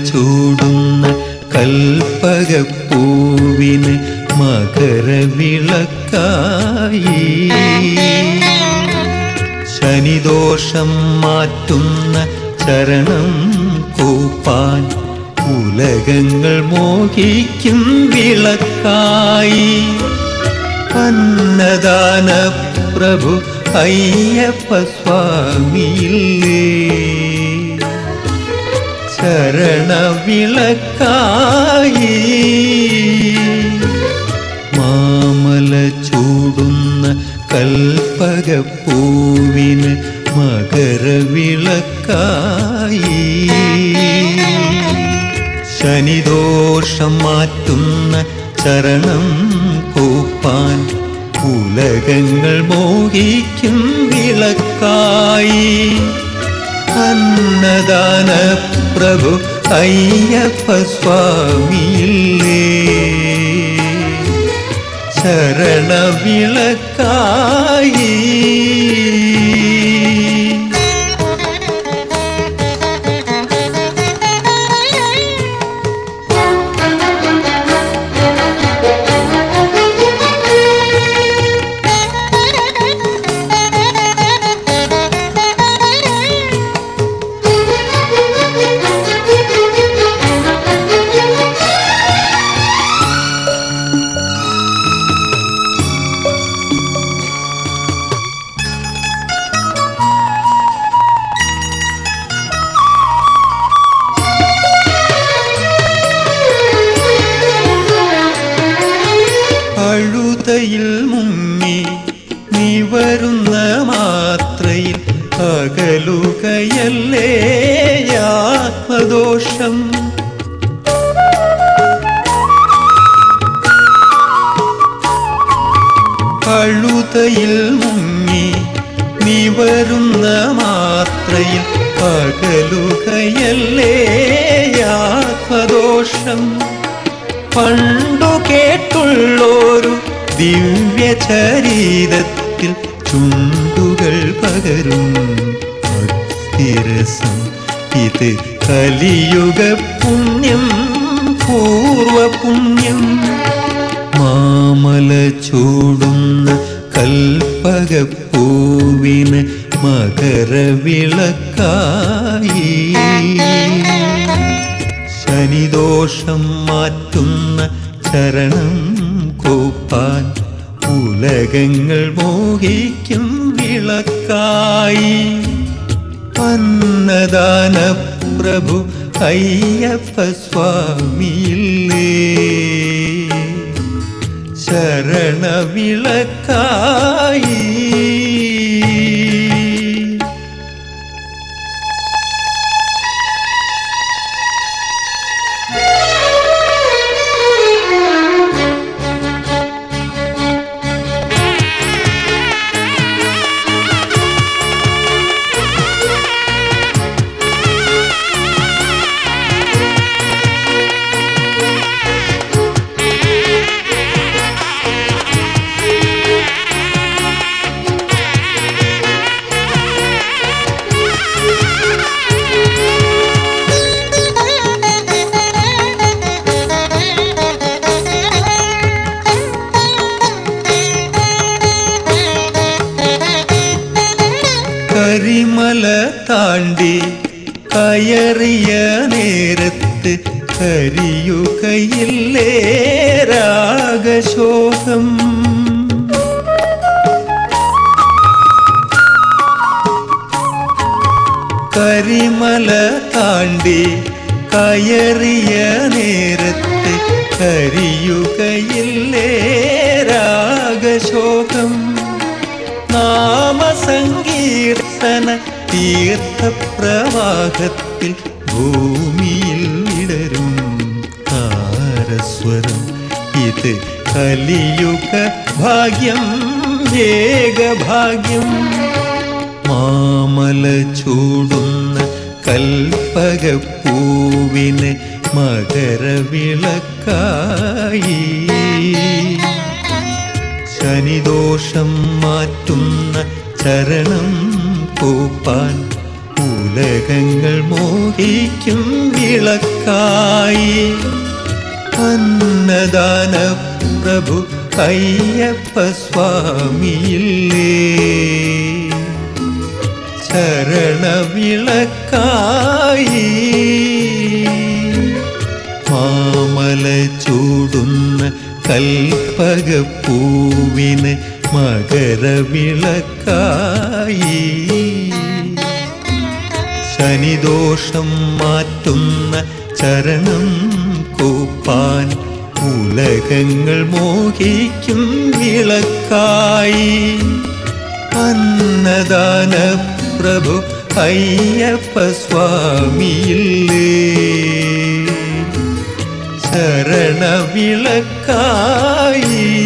ചൂടുന്ന കൽപ്പകപ്പൂവിന് മകരവിളക്കായി ശനിദോഷം മാറ്റുന്ന ചരണം കൂപ്പാൻ ഉലകങ്ങൾ മോഹിക്കും വിളക്കായി അന്നദാന പ്രഭു അയ്യപ്പ സ്വാമിയില്ലേ ശരണവിളക്കായി മാമല ചൂടുന്ന കൽപ്പകപ്പൂവിന് മകരവിളക്കായി ശനിദോഷം മാറ്റുന്ന ചരണം കൂപ്പാൻ ഉലകങ്ങൾ മോഹിക്കും വിളക്കായി അന്നദാന പ്രഭു അയ്യപ്പ സ്വാമിയില്ലേ ശരണവിളക്കായി അഴുതയിൽ മുങ്ങി നീ വരുന്ന മാത്രയിൽ അകലുകയല്ലേ ആത്മദോഷം അഴുതയിൽ മുങ്ങി നീ വരുന്ന മാത്രയിൽ പകലുകയല്ലേ ആത്മദോഷം പണ്ടു കേട്ടുള്ളൊരു ദിവ്യ ചരീരത്തിൽ ചുണ്ടുകൾ പകരും ഭക്തിരസം ഇത് കലിയുഗ പുണ്യം പൂർവ പുണ്യം മാമല ചൂടുന്ന കൽപ്പകപ്പൂവിന് മകരവിളക്കായി ശനിദോഷം മാറ്റുന്ന ചരണം കൂപ്പാൻ ഉലകങ്ങൾ മോഹിക്കും വിളക്കായി അന്നദാന പ്രഭു അയ്യപ്പ സ്വാമിയില്ലേ ശരണവിളക്കായി കരിമല താണ്ടി കയറിയ നേരത്ത് കരിയുകയില്ലേ രാഗശോകം കരിമല താണ്ടി കയറിയ നേരത്ത് കരിയുകയില്ലേ രാഗശോകം നാമസങ്കീർത്തന തീർത്ഥപ്രവാഹത്തിൽ ഭൂമിയിൽ വിടരും താരസ്വരം ഇത് കലിയുഗ ഭാഗ്യം വേഗഭാഗ്യം മാമല ചൂടുന്ന കൽപ്പകപ്പൂവിന് മകരവിളക്കായി ശനിദോഷം മാറ്റുന്ന ചരണം കൂപ്പാൻ ഉലകങ്ങൾ മോഹിക്കും വിളക്കായി അന്നദാന പ്രഭു അയ്യപ്പ സ്വാമിയില്ലേ ശരണവിളക്കായി മാമല ചൂടുന്ന കൽപ്പകപ്പൂവിന് മകരവിളക്കായി ശനിദോഷം മാറ്റുന്ന ചരണം കൂപ്പാൻ ഉലകങ്ങൾ മോഹിക്കും വിളക്കായി അന്നദാന പ്രഭു അയ്യപ്പ സ്വാമിയില്ലേ ശരണവിളക്കായി